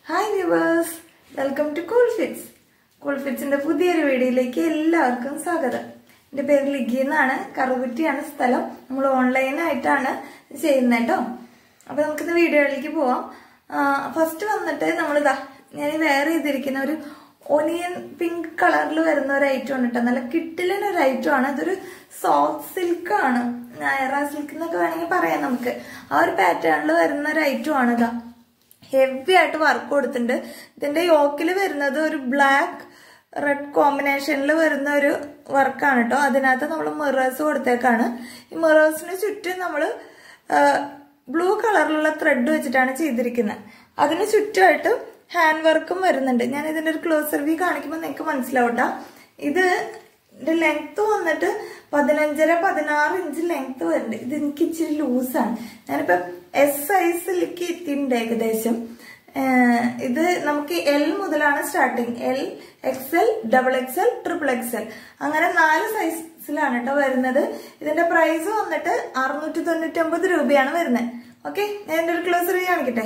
Hi viewers welcome to cool fits cool ഫിറ്റ്സിന്റെ പുതിയൊരു വീഡിയോയിലേക്ക് എല്ലാവർക്കും സ്വാഗതം എന്റെ പേര് ലിഗി എന്നാണ് കറുകുറ്റിയാണ് സ്ഥലം നമ്മൾ ഓൺലൈനായിട്ടാണ് ചെയ്യുന്നത് കേട്ടോ അപ്പൊ നമുക്കിന്ന് വീഡിയോയിലേക്ക് പോവാം ഫസ്റ്റ് വന്നിട്ട് നമ്മളിതാ ഞാൻ വേറെ ചെയ്തിരിക്കുന്ന ഒരു ഒനിയൻ പിങ്ക് കളറിൽ വരുന്ന ഒരു ഐറ്റം ആണ് കേട്ടോ നല്ല കിട്ടിലൻ ഒരു ഐറ്റം ആണ് ഇതൊരു സോഫ്റ്റ് സിൽക്ക് ആണ് നയറ സിൽക്ക് എന്നൊക്കെ വേണമെങ്കിൽ പറയാം നമുക്ക് ആ ഒരു പാറ്റേണിൽ വരുന്ന ഒരു ഐറ്റം ആണ് ഇതാ ഹെവി ആയിട്ട് വർക്ക് കൊടുത്തിട്ടുണ്ട് ഇതിന്റെ യോക്കിൽ വരുന്നത് ഒരു ബ്ലാക്ക് റെഡ് കോമ്പിനേഷനിൽ വരുന്ന ഒരു വർക്കാണ് കേട്ടോ അതിനകത്ത് നമ്മൾ മിറേഴ്സ് കൊടുത്തേക്കാണ് ഈ മിറേഴ്സിന് ചുറ്റും നമ്മൾ ബ്ലൂ കളറിലുള്ള ത്രെഡ് വെച്ചിട്ടാണ് ചെയ്തിരിക്കുന്നത് അതിന് ചുറ്റുമായിട്ട് ഹാൻഡ് വർക്കും വരുന്നുണ്ട് ഞാൻ ഇതിന്റെ ഒരു ക്ലോസർ വ്യൂ കാണിക്കുമ്പോൾ നിങ്ങൾക്ക് മനസ്സിലാവട്ടോ ഇത് ഇതിന്റെ ലെങ്ത് വന്നിട്ട് പതിനഞ്ചര പതിനാറ് ഇഞ്ച് ലെങ്ത് വരുന്നുണ്ട് ഇത് എനിക്ക് ഇച്ചിരി ലൂസാണ് ഞാനിപ്പോ എസ് സൈസിലേക്ക് എത്തിയിട്ടുണ്ട് ഏകദേശം ഇത് നമുക്ക് എൽ മുതലാണ് starting L X L double X L triple X L അങ്ങനെ നാല് സൈസിലാണ് കേട്ടോ വരുന്നത് ഇതിന്റെ പ്രൈസ് വന്നിട്ട് അറുന്നൂറ്റി തൊണ്ണൂറ്റി ഒമ്പത് രൂപയാണ് വരുന്നത് ഓക്കെ ഞാൻ എന്റെ ഒരു ക്ലോസ് റിവ്യൂ കാണിക്കട്ടെ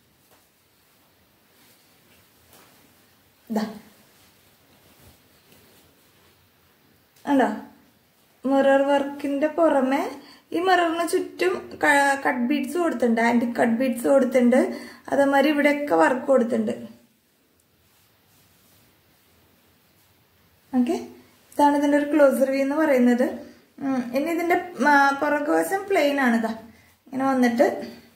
ഇതാ ഉണ്ടോ മിറർ വർക്കിന്റെ പുറമെ ഈ മിററിന് ചുറ്റും കട്ട് ബീഡ്സ് കൊടുത്തിട്ടുണ്ട് ആന്റി കട്ട് ബീഡ്സ് കൊടുത്തിട്ടുണ്ട് അതേമാതിരി ഇവിടെയൊക്കെ വർക്ക് കൊടുത്തിട്ടുണ്ട് ഓക്കെ ഇതാണ് ഇതിന്റെ ഒരു ക്ലോസർ വ്യൂ എന്ന് പറയുന്നത് ഇനി ഇതിന്റെ പുറകുവശം പ്ലെയിൻ ആണ് ഇതാ ഇങ്ങനെ വന്നിട്ട്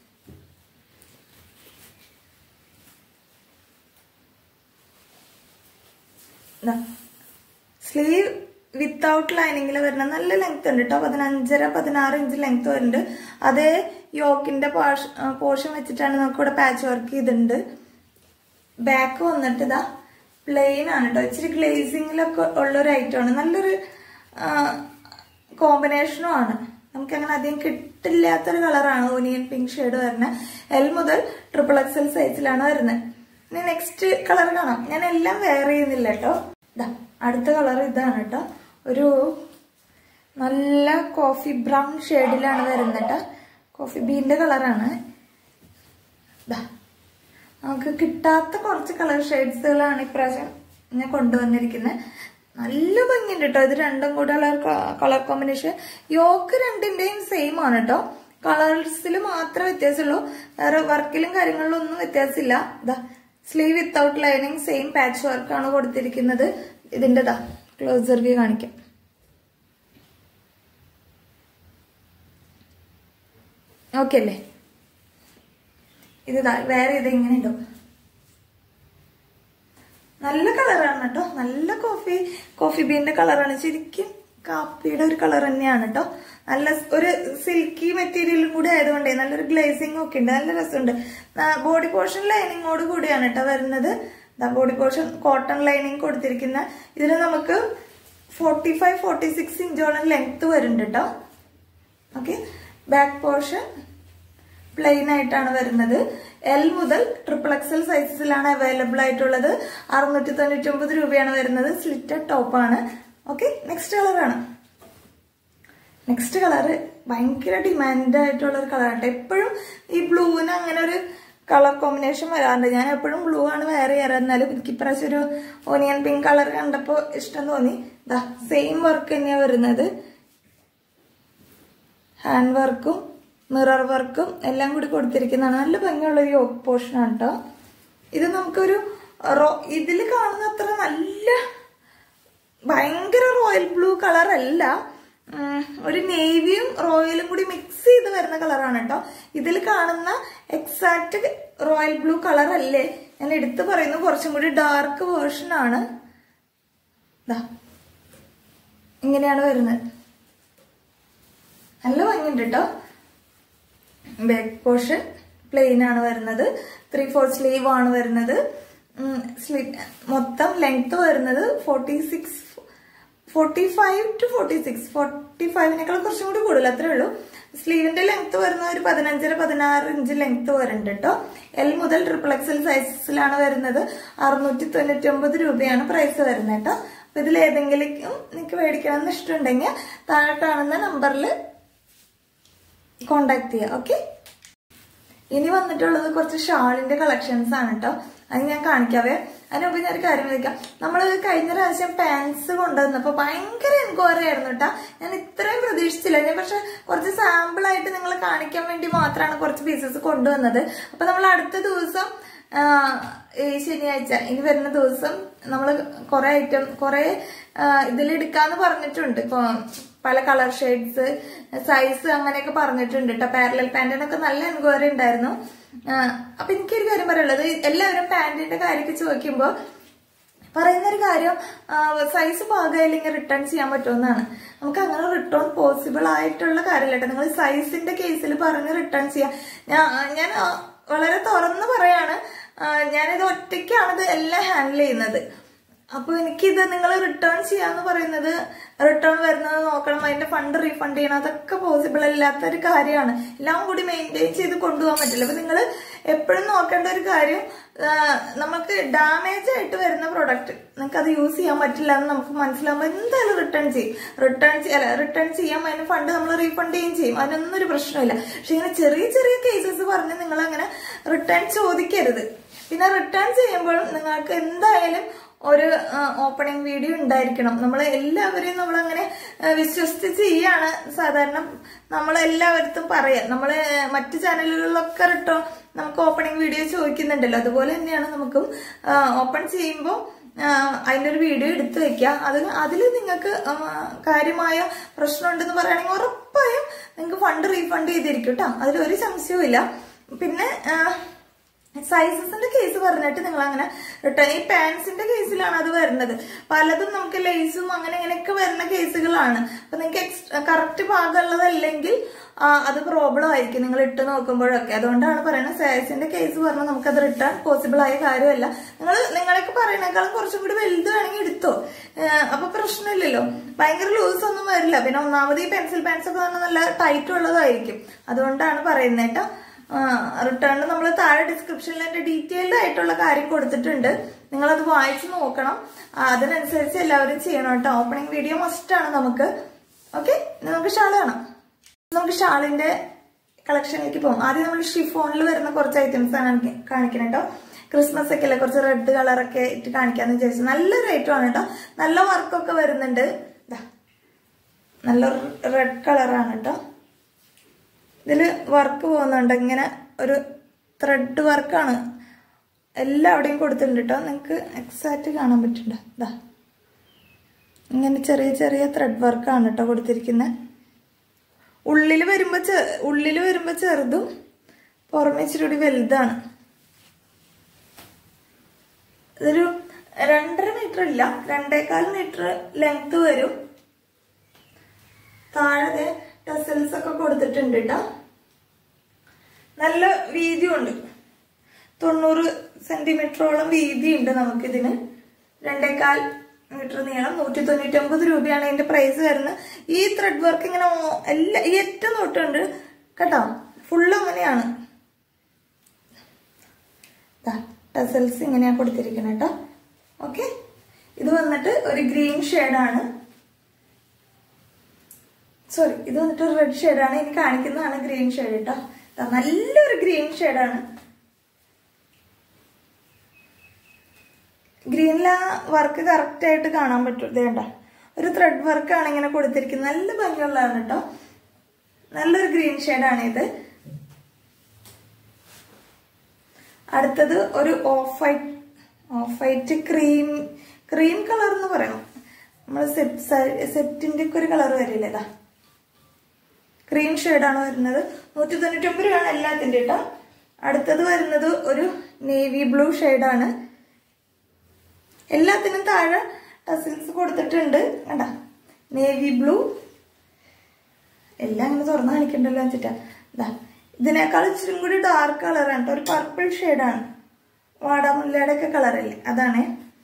സ്ലീവ് വിത്തൗട്ട് ലൈനിങ്ങിൽ വരുന്ന നല്ല ലെങ്ത് ഉണ്ട് കേട്ടോ പതിനഞ്ചര പതിനാറ് ഇഞ്ച് ലെങ്ത് വരുന്നുണ്ട് അതേ യോക്കിന്റെ പോർഷൻ വെച്ചിട്ടാണ് നമുക്ക് ഇവിടെ പാച്ച് വർക്ക് ചെയ്തിട്ടുണ്ട് ബാക്ക് വന്നിട്ട് ഇതാ പ്ലെയിൻ ആണ് കേട്ടോ ഇച്ചിരി ഗ്ലേസിങ്ങിലൊക്കെ ഉള്ളൊരു ഐറ്റമാണ് നല്ലൊരു കോമ്പിനേഷനും ആണ് നമുക്ക് അങ്ങനെ അധികം കിട്ടില്ലാത്തൊരു കളറാണ് ഓനിയൻ പിങ്ക് ഷെയ്ഡ് വരുന്നത് എൽ മുതൽ ട്രിപ്പിൾ എക്സ് എൽ സൈസിലാണ് വരുന്നത് ഇനി നെക്സ്റ്റ് കളർ കാണാം ഞാൻ എല്ലാം വെയർ ചെയ്യുന്നില്ല കേട്ടോ ഇതാ അടുത്ത കളർ ഇതാണ് കേട്ടോ ഒരു നല്ല കോഫി ബ്രൗൺ ഷെയ്ഡിലാണ് വരുന്നത് കേട്ടോ കോഫി ബീന്റെ കളറാണ് ഇതാ നമുക്ക് കിട്ടാത്ത കുറച്ച് കളർ ഷെയ്ഡ്സുകളാണ് ഇപ്രാവശ്യം ഞാൻ കൊണ്ടുവന്നിരിക്കുന്നത് നല്ല ഭംഗിയുണ്ട് കേട്ടോ ഇത് രണ്ടും കൂടെ ഉള്ള കളർ കോമ്പിനേഷൻ യോക്ക് രണ്ടിന്റെയും സെയിം ആണ് കേട്ടോ കളേഴ്സിൽ മാത്രമേ വ്യത്യാസമുള്ളൂ വേറെ വർക്കിലും കാര്യങ്ങളിലും ഒന്നും വ്യത്യാസമില്ല ഇതാ sleeve without lining same patch വർക്കാണ് കൊടുത്തിരിക്കുന്നത് ഇതിൻ്റെതാ ക്ലോസർ വ്യൂ കാണിക്കാം ഓക്കെ അല്ലേ ഇത് വേറെ ഇത് ഇങ്ങനെ ഉണ്ടാവും നല്ല കളറാണ് കേട്ടോ നല്ല കോഫി കോഫി ബീന്റെ കളറാണ് ശരിക്കും കാപ്പിയുടെ ഒരു കളർ തന്നെയാണ് കേട്ടോ നല്ല ഒരു സിൽക്കി മെറ്റീരിയലും കൂടി ആയതുകൊണ്ടേ നല്ലൊരു ഗ്ലേസിംഗ് ഒക്കെ ഉണ്ട് നല്ല രസമുണ്ട് ബോഡി പോർഷൻ ലൈനിങ്ങോട് കൂടിയാണ് കേട്ടോ വരുന്നത് ബോഡി പോർഷൻ കോട്ടൺ ലൈനിങ് കൊടുത്തിരിക്കുന്ന ഇതിൽ നമുക്ക് ഫോർട്ടി ഫൈവ് ഫോർട്ടി സിക്സ് ഇഞ്ചോളം ലെങ്ത് വരുന്നുണ്ട് കേട്ടോ ഓക്കെ ബാക്ക് പോർഷൻ പ്ലെയിൻ ആയിട്ടാണ് വരുന്നത് എൽ മുതൽ ട്രിപ്പിൾ എക്സൽ സൈസസിലാണ് അവൈലബിൾ ആയിട്ടുള്ളത് അറുന്നൂറ്റി തൊണ്ണൂറ്റി ഒമ്പത് രൂപയാണ് വരുന്നത് സ്ലിറ്റഡ് ടോപ്പാണ് ഓക്കെ നെക്സ്റ്റ് കളറാണ് നെക്സ്റ്റ് കളറ് ഭയങ്കര ഡിമാൻഡ് ആയിട്ടുള്ള ഒരു കളറാണ് എപ്പോഴും ഈ ബ്ലൂവിന് അങ്ങനെ ഒരു കളർ കോമ്പിനേഷൻ വരാറുണ്ട് ഞാൻ എപ്പോഴും ബ്ലൂ ആണ് വേറെ ചെയ്യാറ് എന്നാലും എനിക്ക് ഇപ്രാവശ്യം ഒരു ഓനിയൻ പിങ്ക് കളർ കണ്ടപ്പോൾ ഇഷ്ടം തോന്നി ദാ സെയിം വർക്ക് തന്നെയാണ് വരുന്നത് ഹാൻഡ് വർക്കും മിറർ വർക്കും എല്ലാം കൂടി കൊടുത്തിരിക്കുന്നതാണ് നല്ല ഭംഗിയുള്ള ഒരു യോക്ക് പോർഷൻ ആണ് കേട്ടോ ഇത് നമുക്കൊരു റോ ഇതിൽ കാണുന്ന അത്ര നല്ല ഭയങ്കര റോയൽ ബ്ലൂ കളർ അല്ല ഒരു നേവിയും റോയലും കൂടി മിക്സ് ചെയ്ത് വരുന്ന കളറാണ് കേട്ടോ ഇതിൽ കാണുന്ന എക്സാക്ട് റോയൽ ബ്ലൂ കളർ അല്ലേ ഞാൻ എടുത്തു പറയുന്നു കുറച്ചും കൂടി ഡാർക്ക് വേർഷൻ ആണ് ഇങ്ങനെയാണ് വരുന്നത് നല്ല ഭംഗിയുണ്ട് കേട്ടോ ബാക്ക് പോർഷൻ പ്ലെയിൻ ആണ് വരുന്നത് ത്രീ ഫോർ സ്ലീവ് ആണ് വരുന്നത് മൊത്തം ലെങ്ത് വരുന്നത് forty six forty five to forty six forty ഫൈവിനേക്കാൾ കുറച്ചും കൂടി കൂടുതൽ അത്രേ ഉള്ളൂ സ്ലീവിന്റെ ലെങ്ത് വരുന്ന ഒരു പതിനഞ്ചര പതിനാറ് ഇഞ്ച് ലെങ്ത് വരുന്നുണ്ട് കേട്ടോ എൽ മുതൽ ട്രിപ്പിൾ എക്സൽ സൈസസിലാണ് വരുന്നത് അറുന്നൂറ്റി തൊണ്ണൂറ്റി ഒമ്പത് രൂപയാണ് പ്രൈസ് വരുന്നത് കേട്ടോ അപ്പൊ ഇതിൽ ഏതെങ്കിലും നിങ്ങൾക്ക് മേടിക്കണം എന്ന് ഇഷ്ടമുണ്ടെങ്കിൽ താഴെ കാണുന്ന നമ്പറിൽ കോണ്ടാക്ട് ചെയ്യുക ഓക്കെ ഇനി വന്നിട്ടുള്ളത് കുറച്ച് ഷാളിന്റെ കളക്ഷൻസ് ആണ് കേട്ടോ അത് ഞാൻ കാണിക്കാവേ അതിന് മുമ്പ് ഞാൻ ഒരു കാര്യം വിളിക്കാം നമ്മൾ കഴിഞ്ഞ പ്രാവശ്യം പാൻസ് കൊണ്ടുവന്നപ്പോൾ ഭയങ്കര എൻക്വയറി ആയിരുന്നു കേട്ടോ ഞാൻ ഇത്രയും പ്രതീക്ഷിച്ചില്ല ഞാൻ പക്ഷെ കുറച്ച് സാമ്പിൾ ആയിട്ട് നിങ്ങളെ കാണിക്കാൻ വേണ്ടി മാത്രമാണ് കുറച്ച് പീസസ് കൊണ്ടുവന്നത് അപ്പൊ നമ്മൾ അടുത്ത ദിവസം ആ, ഈ ശനിയാഴ്ച ഇനി വരുന്ന ദിവസം നമ്മൾ കുറെ ഐറ്റം കുറെ ഇതിലെടുക്കാന്ന് പറഞ്ഞിട്ടുണ്ട് ഇപ്പൊ പല കളർ ഷെയ്ഡ്സ് സൈസ് അങ്ങനെയൊക്കെ പറഞ്ഞിട്ടുണ്ട് കേട്ടോ പാരലൽ പാന്റിനൊക്കെ നല്ല എൻക്വയറി ഉണ്ടായിരുന്നു ആ, അപ്പൊ എനിക്കൊരു കാര്യം പറയുള്ളത് എല്ലാവരും പാന്റിന്റെ കാര്യമൊക്കെ ചോദിക്കുമ്പോൾ പറയുന്ന ഒരു കാര്യം സൈസ് പാകമായില്ലെങ്കിൽ റിട്ടേൺ ചെയ്യാൻ പറ്റുമെന്നാണ് നമുക്ക് അങ്ങനെ റിട്ടേൺ പോസിബിൾ ആയിട്ടുള്ള കാര്യമല്ല കേട്ടോ നിങ്ങൾ സൈസിന്റെ കേസിൽ പറഞ്ഞ് റിട്ടേൺ ചെയ്യാം ഞാൻ ഞാൻ ആ, വളരെ തുറന്ന് പറയാണ് ആ, ഞാനിത് ഒറ്റയ്ക്കാണ് ഇത് എല്ലാം ഹാൻഡിൽ ചെയ്യുന്നത് അപ്പൊ എനിക്കിത് നിങ്ങൾ റിട്ടേൺ ചെയ്യാന്ന് പറയുന്നത് റിട്ടേൺ വരുന്നത് നോക്കണം അതിന്റെ ഫണ്ട് റീഫണ്ട് ചെയ്യണം അതൊക്കെ പോസിബിൾ അല്ലാത്ത ഒരു കാര്യമാണ് എല്ലാം കൂടി മെയിൻറ്റെയിൻ ചെയ്ത് കൊണ്ടുപോകാൻ പറ്റില്ല അപ്പൊ നിങ്ങൾ എപ്പോഴും നോക്കേണ്ട ഒരു കാര്യം ആ, നമുക്ക് ഡാമേജ് ആയിട്ട് വരുന്ന പ്രൊഡക്റ്റ് നിങ്ങൾക്ക് അത് യൂസ് ചെയ്യാൻ പറ്റില്ല എന്ന് നമുക്ക് മനസ്സിലാകുമ്പോൾ എന്തായാലും റിട്ടേൺ ചെയ്യും റിട്ടേൺ അല്ല റിട്ടേൺ ചെയ്യാൻ അതിന് ഫണ്ട് നമ്മൾ റീഫണ്ട് ചെയ്യുകയും ചെയ്യും അതിനൊന്നും ഒരു പ്രശ്നമില്ല പക്ഷെ ഇങ്ങനെ ചെറിയ ചെറിയ കേസസ് പറഞ്ഞ് നിങ്ങൾ അങ്ങനെ റിട്ടേൺ ചോദിക്കരുത് പിന്നെ റിട്ടേൺ ചെയ്യുമ്പോഴും നിങ്ങൾക്ക് എന്തായാലും ഒരു ഓപ്പണിംഗ് വീഡിയോ ഉണ്ടായിരിക്കണം നമ്മൾ എല്ലാവരെയും നമ്മൾ അങ്ങനെ വിശ്വസിച്ച് ചെയ്യാണ് സാധാരണ നമ്മൾ എല്ലാവരത്തും പറയാം നമ്മൾ മറ്റു ചാനലുകളിലൊക്കെ റിട്ടോ നമുക്ക് ഓപ്പണിംഗ് വീഡിയോ ചോദിക്കുന്നുണ്ടല്ലോ അതുപോലെ തന്നെയാണ് നമുക്കും ഓപ്പൺ ചെയ്യുമ്പോൾ അതിൻ്റെ ഒരു വീഡിയോ എടുത്തു വെക്കുക അത് അതിൽ നിങ്ങൾക്ക് ആ, കാര്യമായ പ്രശ്നമുണ്ടെന്ന് പറയുകയാണെങ്കിൽ ഉറപ്പായും നിങ്ങൾക്ക് ഫണ്ട് റീഫണ്ട് ചെയ്തിരിക്കും കേട്ടോ അതിലൊരു സംശയവും ഇല്ല പിന്നെ ആ, സൈസസിന്റെ കേസ് പറഞ്ഞിട്ട് നിങ്ങൾ അങ്ങനെ റിട്ടേൺ ഈ പാൻസിന്റെ കേസിലാണ് അത് വരുന്നത് പലതും നമുക്ക് ലേസും അങ്ങനെ ഇങ്ങനെയൊക്കെ വരുന്ന കേസുകളാണ് അപ്പൊ നിങ്ങൾക്ക് എക്സ്ട്രാ കറക്റ്റ് ഭാഗമുള്ളതല്ലെങ്കിൽ ആ, അത് പ്രോബ്ലം ആയിരിക്കും നിങ്ങൾ ഇട്ട് നോക്കുമ്പോഴൊക്കെ അതുകൊണ്ടാണ് പറയുന്നത് സൈസിന്റെ കേസ് പറഞ്ഞാൽ നമുക്കത് റിട്ടേൺ പോസിബിൾ ആയ കാര്യമല്ല നിങ്ങൾ നിങ്ങളൊക്കെ പറയുന്നേക്കാളും കുറച്ചും കൂടി വലുത് വേണമെങ്കിൽ എടുത്തോ ഏഹ് അപ്പൊ പ്രശ്നമില്ലല്ലോ ഭയങ്കര ലൂസ് ഒന്നും വരില്ല പിന്നെ ഒന്നാമത് ഈ പെൻസിൽ പാൻസ് ഒക്കെ പറഞ്ഞാൽ നല്ല ടൈറ്റ് ഉള്ളതായിരിക്കും അതുകൊണ്ടാണ് പറയുന്നത് കേട്ടോ റിട്ടേൺ നമ്മൾ താഴെ ഡിസ്ക്രിപ്ഷനിൽ എന്റെ ഡീറ്റെയിൽഡ് ആയിട്ടുള്ള കാര്യം കൊടുത്തിട്ടുണ്ട് നിങ്ങൾ അത് വായിച്ച് നോക്കണം ആ, അതിനനുസരിച്ച് എല്ലാവരും ചെയ്യണം കേട്ടോ ഓപ്പണിംഗ് വീഡിയോ മസ്റ്റ് ആണ് നമുക്ക് ഓക്കെ നമുക്ക് ഷാൾ കാണാം നമുക്ക് ഷാളിന്റെ കളക്ഷനിലേക്ക് പോകും ആദ്യം നമ്മൾ ഷിഫോണിൽ വരുന്ന കുറച്ച് ഐറ്റംസ് ആണ് കാണിക്ക- കാണിക്കണം കേട്ടോ ക്രിസ്മസ് ഒക്കെ അല്ലേ കുറച്ച് റെഡ് കളറൊക്കെ ഇട്ട് കാണിക്കാന്ന് വിചാരിച്ചു നല്ലൊരു ഐറ്റം ആണ് കേട്ടോ നല്ല വർക്കൊക്കെ വരുന്നുണ്ട് ദാ, നല്ല റെഡ് കളറാണ് കേട്ടോ ഇതിൽ വർക്ക് പോകുന്നുണ്ട് ഇങ്ങനെ ഒരു ത്രെഡ് വർക്കാണ് എല്ലാവിടെയും കൊടുത്തിട്ടുണ്ട് കേട്ടോ നിങ്ങൾക്ക് എക്സാക്റ്റ് കാണാൻ പറ്റുന്നുണ്ട് ഇതാ ഇങ്ങനെ ചെറിയ ചെറിയ ത്രെഡ് വർക്കാണ് കേട്ടോ കൊടുത്തിരിക്കുന്നത് ഉള്ളിൽ വരുമ്പോൾ ചെ ഉള്ളിൽ വരുമ്പോൾ ചെറുതും പുറമെ ഇച്ചിരി കൂടി വലുതാണ് ഇതൊരു രണ്ടര മീറ്റർ ഇല്ല രണ്ടേകാൽ മീറ്റർ ലെങ്ത് വരും താഴെ ടെസൽസ് ഒക്കെ കൊടുത്തിട്ടുണ്ട് കേട്ടോ നല്ല വീതിയുണ്ട് തൊണ്ണൂറ് സെന്റിമീറ്ററോളം വീതിയുണ്ട് നമുക്കിതിന് രണ്ടേകാൽ മീറ്റർ നീളം നൂറ്റി തൊണ്ണൂറ്റി ഒമ്പത് രൂപയാണ് ഇതിന്റെ പ്രൈസ് വരുന്നത് ഈ ത്രെഡ് വർക്ക് ഇങ്ങനെ ഓ- എല്ലാ ഈ ഏറ്റവും തൊട്ടുണ്ട് കേട്ടോ ഫുള്ള് അങ്ങനെയാണ് ടെസൽസ് ഇങ്ങനെയാ കൊടുത്തിരിക്കുന്നത് കേട്ടോ ഓക്കെ ഇത് വന്നിട്ട് ഒരു ഗ്രീൻ ഷെയ്ഡാണ് സോറി ഇത് വന്നിട്ട് ഒരു റെഡ് ഷെയ്ഡാണ് ഇനി കാണിക്കുന്നതാണ് ഗ്രീൻ ഷെയ്ഡ് കേട്ടോ ദാ നല്ലൊരു ഗ്രീൻ ഷെയ്ഡാണ് ഗ്രീനിൽ ആ വർക്ക് കറക്റ്റ് ആയിട്ട് കാണാൻ പറ്റും ഇതേണ്ട ഒരു ത്രെഡ് വർക്കാണ് ഇങ്ങനെ കൊടുത്തിരിക്കുന്നത് നല്ല ഭംഗിയുള്ളതാണ് കേട്ടോ നല്ലൊരു ഗ്രീൻ ഷെയ്ഡാണ് ഇത് അടുത്തത് ഒരു off white off white cream cream colour എന്ന് പറയണം നമ്മൾ സെറ്റ് സെറ്റിന്റെ ഒക്കെ ഒരു കളർ വരില്ലേ ഇതാ ക്രീം ഷെയ്ഡാണ് വരുന്നത് നൂറ്റി തൊണ്ണൂറ്റി ഒമ്പത് രൂപയാണ് എല്ലാത്തിന്റെ കേട്ടോ അടുത്തത് വരുന്നത് ഒരു നേവി ബ്ലൂ ഷെയ്ഡാണ് എല്ലാത്തിനും താഴെ ടസിൽസ് കൊടുത്തിട്ടുണ്ട് കണ്ട നേവി ബ്ലൂ എല്ലാം ഇങ്ങനെ തുറന്ന് കാണിക്കണ്ടല്ലോ വെച്ചിട്ടാ ഇതാ ഇതിനേക്കാൾ ഇച്ചിരി കൂടി ഡാർക്ക് കളറാണ് കേട്ടോ ഒരു പർപ്പിൾ ഷെയ്ഡാണ് വാടാമുല്ലയുടെ ഒക്കെ കളറല്ലേ അതാണ്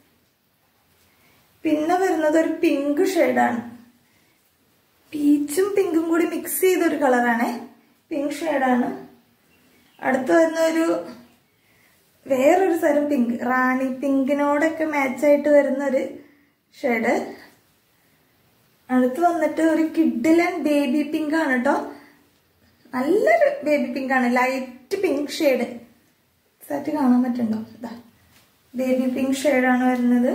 പിന്നെ വരുന്നത് ഒരു പിങ്ക് ഷെയ്ഡാണ് പീച്ചും പിങ്കും കൂടി മിക്സ് ചെയ്തൊരു കളറാണ് പിങ്ക് ഷെയ്ഡാണ് അടുത്ത് വരുന്ന ഒരു വേറൊരു തരം പിങ്ക് റാണി പിങ്കിനോടൊക്കെ മാച്ചായിട്ട് വരുന്ന ഒരു ഷെയ്ഡ് അടുത്ത് വന്നിട്ട് ഒരു കിഡിലൻ ബേബി പിങ്ക് ആണ് കേട്ടോ നല്ലൊരു ബേബി പിങ്ക് ആണ് light light pink shade set കാണാൻ പറ്റുന്നുണ്ടോ ഇതാ ബേബി പിങ്ക് ഷെയ്ഡാണ് വരുന്നത്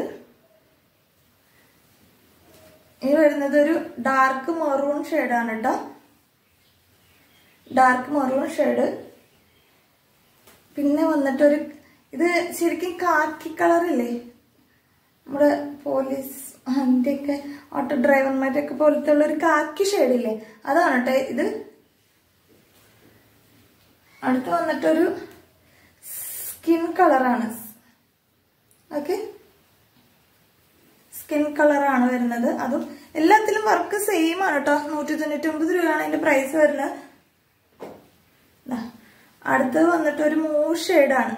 ഇത് വരുന്നത് ഒരു ഡാർക്ക് മെറൂൺ ഷെയ്ഡാണ് കേട്ടോ ഡാർക്ക് മെറൂൺ ഷെയ്ഡ് പിന്നെ വന്നിട്ടൊരു ഇത് ശരിക്കും കാക്കി കളറില്ലേ നമ്മുടെ പോലീസ് അതിൻ്റെയൊക്കെ ഓട്ടോ ഡ്രൈവർമാരുടെയൊക്കെ പോലത്തെ ഉള്ള ഒരു കാക്കി ഷെയ്ഡില്ലേ അതാണ് കേട്ടോ ഇത് അടുത്ത് വന്നിട്ടൊരു സ്കിൻ കളറാണ് ഓക്കെ സ്കിൻ കളറാണ് വരുന്നത് അതും എല്ലാത്തിലും വർക്ക് സെയിം ആണ് കേട്ടോ നൂറ്റി തൊണ്ണൂറ്റി ഒമ്പത് രൂപയാണ് അതിന്റെ പ്രൈസ് വരുന്നത് ദാ, അടുത്തത് വന്നിട്ട് ഒരു മൂ ഷെയ്ഡാണ്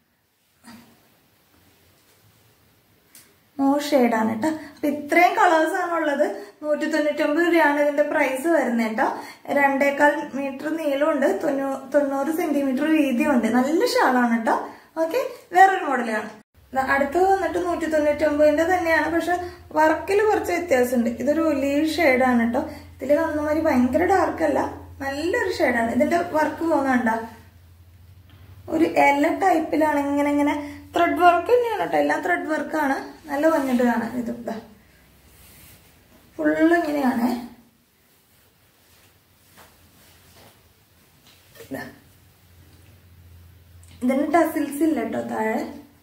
മൂ ഷെയ്ഡാണ് കേട്ടോ അപ്പൊ ഇത്രയും കളേഴ്സ് ആണ് ഉള്ളത് നൂറ്റി തൊണ്ണൂറ്റി ഒമ്പത് രൂപയാണ് ഇതിന്റെ പ്രൈസ് വരുന്നത് കേട്ടോ രണ്ടേകാൽ മീറ്റർ നീളമുണ്ട് തൊണ്ണൂ തൊണ്ണൂറ് സെന്റിമീറ്റർ വീതിയുണ്ട് നല്ല ഷാളാണ് കേട്ടോ ഓക്കെ വേറൊരു മോഡലാണ് ദാ അടുത്തത് വന്നിട്ട് നൂറ്റി തൊണ്ണൂറ്റി ഒമ്പതിന്റെ തന്നെയാണ് പക്ഷെ വർക്കിൽ കുറച്ച് വ്യത്യാസമുണ്ട് ഇതൊരു ഒലീവ് ഷെയ്ഡാണ് കേട്ടോ ഇതിൽ കാണുന്ന മാതിരി ഭയങ്കര ഡാർക്ക് അല്ല നല്ലൊരു ഷെയ്ഡാണ് ഇതിന്റെ വർക്ക് പോകുന്നുണ്ടോ ഒരു എല ടൈപ്പിലാണ് ഇങ്ങനെ ഇങ്ങനെ ത്രെഡ് വർക്ക് തന്നെയാണ് കേട്ടോ എല്ലാം ത്രെഡ് വർക്കാണ് നല്ല ഭംഗിട്ട് കാണാൻ ഇത് ഇതാ ഫുള്ള് ഇങ്ങനെയാണ് ഇതാ. ഇതിന് ടസിൽസ് ഇല്ല കേട്ടോ താഴെ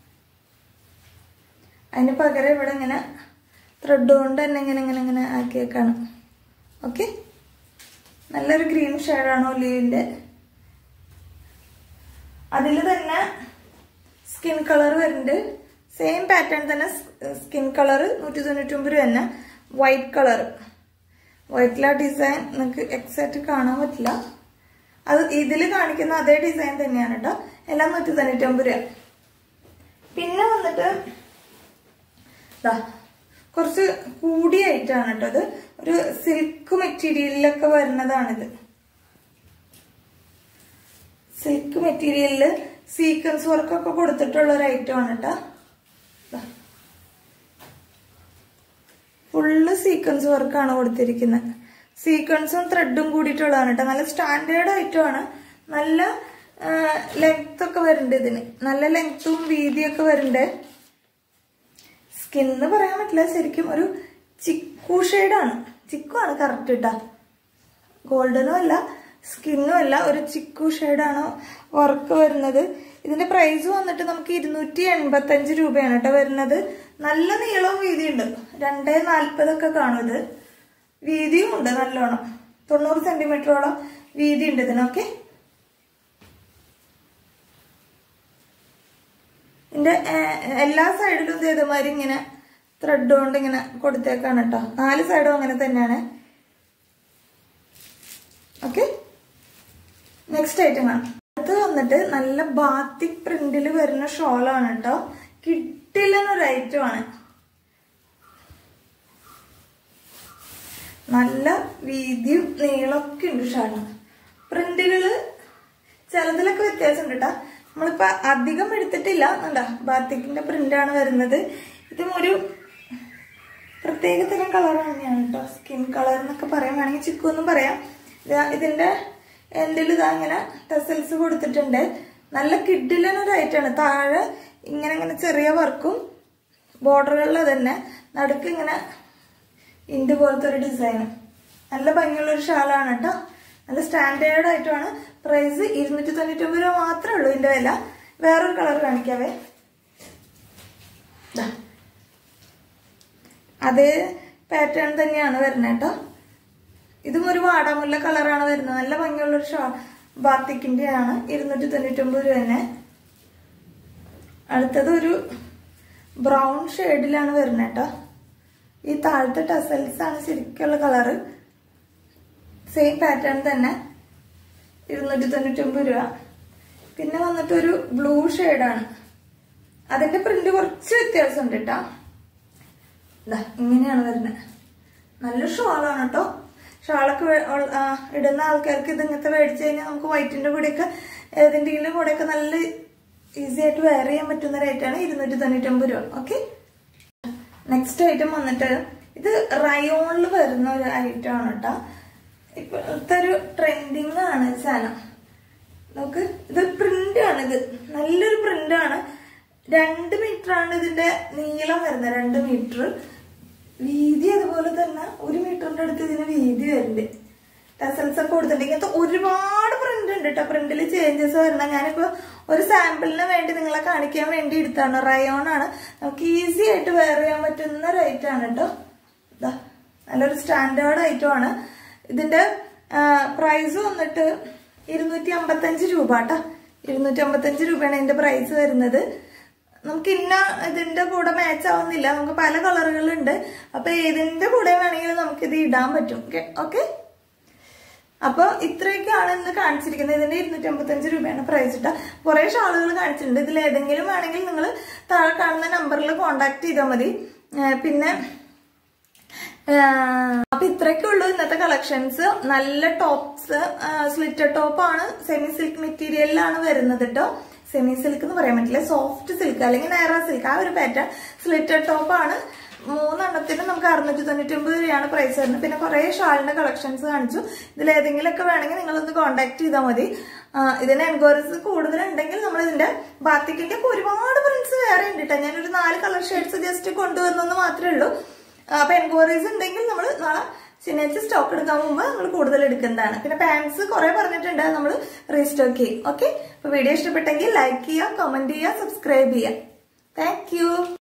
അതിന് പകരം ഇവിടെ ഇങ്ങനെ ത്രെഡ് കൊണ്ട് തന്നെ ഇങ്ങനെ ഇങ്ങനെ ഇങ്ങനെ ആക്കിയേക്കാണ് ഓക്കെ നല്ലൊരു ഗ്രീൻ ഷെയ്ഡാണ് ഒലീവിന്റെ അതിൽ തന്നെ സ്കിൻ കളർ വരുന്നുണ്ട് സെയിം പാറ്റേൺ തന്നെ സ്കിൻ കളർ നൂറ്റി തൊണ്ണൂറ്റി ഒമ്പത് രൂപ തന്നെ വൈറ്റ് കളർ വൈറ്റിലെ ഡിസൈൻ നിങ്ങൾക്ക് എക്സാക്റ്റ് കാണാൻ പറ്റില്ല അത് ഇതിൽ കാണിക്കുന്ന അതേ ഡിസൈൻ തന്നെയാണ് കേട്ടോ എല്ലാം നൂറ്റി തൊണ്ണൂറ്റി ഒമ്പത് രൂപ പിന്നെ വന്നിട്ട് ദാ കുറച്ച് കൂടിയായിട്ടാണ് കേട്ടോ ഇത് ഒരു സിൽക്ക് മെറ്റീരിയലിലൊക്കെ വരുന്നതാണിത് സിൽക്ക് മെറ്റീരിയലില് സീക്വൻസ് വർക്കൊക്കെ കൊടുത്തിട്ടുള്ള ഒരു ഐറ്റം ആണ് കേട്ടോ ഫുള്ള് സീക്വൻസ് വർക്കാണ് കൊടുത്തിരിക്കുന്നത് സീക്വൻസും ത്രെഡും കൂടിയിട്ടുള്ളതാണ് കേട്ടോ നല്ല സ്റ്റാൻഡേർഡ് ഐറ്റം ആണ് നല്ല ലെങ്ത് ഒക്കെ വരുന്നുണ്ട് ഇതിന് നല്ല ലെങ്ത്തും വീതിയൊക്കെ വരുന്നുണ്ട് സ്കിൻ എന്ന് പറയാൻ പറ്റില്ല ശരിക്കും ഒരു ചിക്കു ഷെയ്ഡാണ് ചിക്കു ആണ് കറക്റ്റ് കേട്ടാ ഗോൾഡനും അല്ല സ്കിന്നും അല്ല ഒരു ചിക്കു ഷെയ്ഡാണ് വർക്ക് വരുന്നത് ഇതിന്റെ പ്രൈസ് വന്നിട്ട് നമുക്ക് ഇരുന്നൂറ്റി എൺപത്തി അഞ്ച് രൂപയാണ് കേട്ടോ വരുന്നത് നല്ല നീളവും വീതിയുണ്ട് രണ്ടേ നാൽപ്പതൊക്കെ കാണും ഇത് വീതിയും ഉണ്ട് നല്ലോണം തൊണ്ണൂറ് സെന്റിമീറ്ററോളം വീതി ഉണ്ട് ഇതിനൊക്കെ ഇതിന്റെ ഏഹ്, എല്ലാ സൈഡിലും ഇത് ഇതുമാതിരി ഇങ്ങനെ ത്രെഡ് കൊണ്ട് ഇങ്ങനെ കൊടുത്തേക്കാണ് കേട്ടോ നാല് സൈഡും അങ്ങനെ തന്നെയാണ് ഓക്കെ നെക്സ്റ്റ് ഐറ്റം കാണാം അടുത്ത് വന്നിട്ട് നല്ല ബാത്തിക് പ്രിന്റിൽ വരുന്ന ഷോളാണ് കേട്ടോ കിട്ടില്ലെന്നൊരു ഐറ്റം ആണ് നല്ല വീതിയും നീളമൊക്കെ ഉണ്ട് ഷാളിന് പ്രിന്റുകള് ചിലതിലൊക്കെ വ്യത്യാസമുണ്ട് കേട്ടോ നമ്മളിപ്പോ അധികം എടുത്തിട്ടില്ല എന്താ ബാത്തിക്കിന്റെ പ്രിന്റാണ് വരുന്നത് ഇതും ഒരു പ്രത്യേക തരം കളർ തന്നെയാണ് കേട്ടോ സ്കിൻ കളർ എന്നൊക്കെ പറയാൻ വേണമെങ്കിൽ ചിക്കു എന്നും പറയാം ദാ ഇതിന്റെ എൻഡിൽ ഇതാ ഇങ്ങനെ ടെസൽസ് കൊടുത്തിട്ടുണ്ട് നല്ല കിഡിലൊരു ഐറ്റാണ് താഴെ ഇങ്ങനെ ഇങ്ങനെ ചെറിയ വർക്കും ബോർഡറുകളിൽ തന്നെ നടുക്ക് ഇങ്ങനെ ഇന്ത് പോലത്തെ ഒരു ഡിസൈൻ നല്ല ഭംഗിയുള്ള ഒരു ഷാളാണ് കേട്ടോ നല്ല സ്റ്റാൻഡേർഡ് ആയിട്ടുമാണ് പ്രൈസ് ഇരുന്നൂറ്റി തൊണ്ണൂറ്റി ഒമ്പത് രൂപ മാത്രമേ ഉള്ളൂ ഇതിന്റെ വില വേറൊരു കളർ കാണിക്കാവേ ദാ. അതേ പാറ്റേൺ തന്നെയാണ് വരുന്നത് കേട്ടോ ഇതും ഒരു വാടാമുല്ല കളറാണ് വരുന്നത് നല്ല ഭംഗിയുള്ള ഒരു ഷാ ബാത്തിക്കിന്റെ ആണ് ഇരുന്നൂറ്റി തൊണ്ണൂറ്റി ഒമ്പത് രൂപ തന്നെ അടുത്തത് ഒരു ബ്രൗൺ ഷെയ്ഡിലാണ് വരുന്നത് കേട്ടോ ഈ താഴത്തെ ടസൽസ് ആണ് ശരിക്കുള്ള കളറ് സെയിം പാറ്റേൺ തന്നെ ഇരുന്നൂറ്റി തൊണ്ണൂറ്റി ഒമ്പത് രൂപ പിന്നെ വന്നിട്ട് ഒരു ബ്ലൂ ഷെയ്ഡാണ് അതിന്റെ പ്രിന്റ് കുറച്ച് വ്യത്യാസമുണ്ട് കേട്ടോ ഇതാ ഇങ്ങനെയാണ് വരുന്നത് നല്ല ഷോളാണ് കേട്ടോ ഷാളൊക്കെ വേ- ഉൾ- ആ, ഇടുന്ന ആൾക്കാർക്ക് ഇത് ഇങ്ങനത്തെ മേടിച്ചു കഴിഞ്ഞാൽ നമുക്ക് വൈറ്റിന്റെ കൂടെയൊക്കെ ഏതിന്റെങ്കിലും കൂടെയൊക്കെ നല്ല ഈസി ആയിട്ട് വെയർ ചെയ്യാൻ പറ്റുന്ന റേറ്റാണ് ഇരുന്നൂറ്റി തൊണ്ണൂറ്റി ഒമ്പത് രൂപ ഓക്കെ നെക്സ്റ്റ് ഐറ്റം വന്നിട്ട് ഇത് റയോണിൽ വരുന്ന ഒരു ഐറ്റം ആണ് കേട്ടോ ഇപ്പോഴത്തെ ഒരു ട്രെൻഡിങ് ആണ് ഈ സാധനം നമുക്ക് ഇത് പ്രിന്റ് ആണ് ഇത് നല്ലൊരു പ്രിന്റ് ആണ് രണ്ട് മീറ്റർ ആണ് ഇതിന്റെ നീളം വരുന്നത് രണ്ട് മീറ്റർ വീതി അതുപോലെ തന്നെ ഒരു മീറ്ററിന്റെ അടുത്ത് ഇതിന് വീതി വരുന്നുണ്ട് ടസൽസ് ഒക്കെ കൊടുത്തിട്ടുണ്ട് ഇങ്ങനത്തെ ഒരുപാട് പ്രിന്റ് ഉണ്ട് കേട്ടോ പ്രിന്റിൽ ചേഞ്ചസ് വരുന്ന ഞാനിപ്പോ ഒരു സാമ്പിളിന് വേണ്ടി നിങ്ങളെ കാണിക്കാൻ വേണ്ടി എടുത്താണ് റയോൺ ആണ് നമുക്ക് ഈസി ആയിട്ട് വെയർ ചെയ്യാൻ പറ്റുന്ന ഒരു ഐറ്റം ആണ് കേട്ടോ ദാ, നല്ലൊരു സ്റ്റാൻഡേർഡ് ഐറ്റം ആണ് ഇതിന്റെ പ്രൈസ് വന്നിട്ട് ഇരുന്നൂറ്റി അമ്പത്തഞ്ച് രൂപ കേട്ടോ ഇരുന്നൂറ്റി അമ്പത്തഞ്ച് രൂപയാണ് ഇതിന്റെ പ്രൈസ് വരുന്നത് നമുക്ക് ഇന്ന ഇതിന്റെ കൂടെ മാച്ച് ആവുന്നില്ല നമുക്ക് പല കളറുകളുണ്ട് അപ്പൊ ഏതിന്റെ കൂടെ വേണമെങ്കിലും നമുക്ക് ഇത് ഇടാൻ പറ്റും ഓക്കെ അപ്പൊ ഇത്രയൊക്കെയാണ് ഇന്ന് കാണിച്ചിരിക്കുന്നത് ഇതിന്റെ ഇരുന്നൂറ്റി അമ്പത്തഞ്ച് രൂപയാണ് പ്രൈസ് ഇട്ട കുറെ ഷാളുകൾ കാണിച്ചിട്ടുണ്ട് ഇതിൽ ഏതെങ്കിലും വേണമെങ്കിൽ നിങ്ങൾ താഴെ കാണുന്ന നമ്പറിൽ കോണ്ടാക്ട് ചെയ്താൽ മതി ഏഹ് പിന്നെ ആഹ് അപ്പൊ ഇത്രയൊക്കെ ഉള്ളൂ ഇന്നത്തെ കളക്ഷൻസ് നല്ല ടോപ്സ് സ്ലിറ്റർ ടോപ്പ് ആണ് സെമി സിൽക്ക് മെറ്റീരിയലിലാണ് വരുന്നത് കേട്ടോ സെമി സിൽക്ക് എന്ന് പറയാൻ പറ്റില്ല സോഫ്റ്റ് സിൽക്ക് അല്ലെങ്കിൽ നയറ സിൽക്ക് ആ ഒരു പാറ്റേൺ സ്ലിറ്റർ ടോപ്പ് ആണ് മൂന്നെണ്ണത്തിന് നമുക്ക് അറുന്നൂറ്റി തൊണ്ണൂറ്റി ഒമ്പത് രൂപയാണ് പ്രൈസ് വരുന്നത് പിന്നെ കുറെ ഷാളിന്റെ കളക്ഷൻസ് കാണിച്ചു ഇതിൽ ഏതെങ്കിലുമൊക്കെ വേണമെങ്കിൽ നിങ്ങളൊന്ന് കോൺടാക്ട് ചെയ്താൽ മതി ആ, ഇതിന് എൻക്വയറീസ് കൂടുതലുണ്ടെങ്കിൽ നമ്മൾ ഇതിന്റെ ബാത്തിക്കിന്റെ ഒക്കെ ഒരുപാട് പ്രിന്റ്സ് വേറെ ഉണ്ട് കേട്ടോ ഞാനൊരു നാല് കളർ ഷെയ്ഡ്സ് ജസ്റ്റ് കൊണ്ടുവന്നെന്ന് മാത്രമേ ഉള്ളൂ ആ, അപ്പൊ എൻക്വയറീസ് ഉണ്ടെങ്കിൽ നമ്മൾ നാളെ ശനിയാഴ്ച സ്റ്റോക്ക് എടുക്കാൻ മുമ്പ് നമ്മൾ കൂടുതൽ എടുക്കുന്നതാണ് പിന്നെ പാൻസ് കുറെ പറഞ്ഞിട്ടുണ്ട് നമ്മൾ റീസ്റ്റോക്ക് ചെയ്യും ഓക്കെ അപ്പൊ വീഡിയോ ഇഷ്ടപ്പെട്ടെങ്കിൽ ലൈക്ക് ചെയ്യുക കമന്റ് ചെയ്യുക സബ്സ്ക്രൈബ് ചെയ്യുക താങ്ക്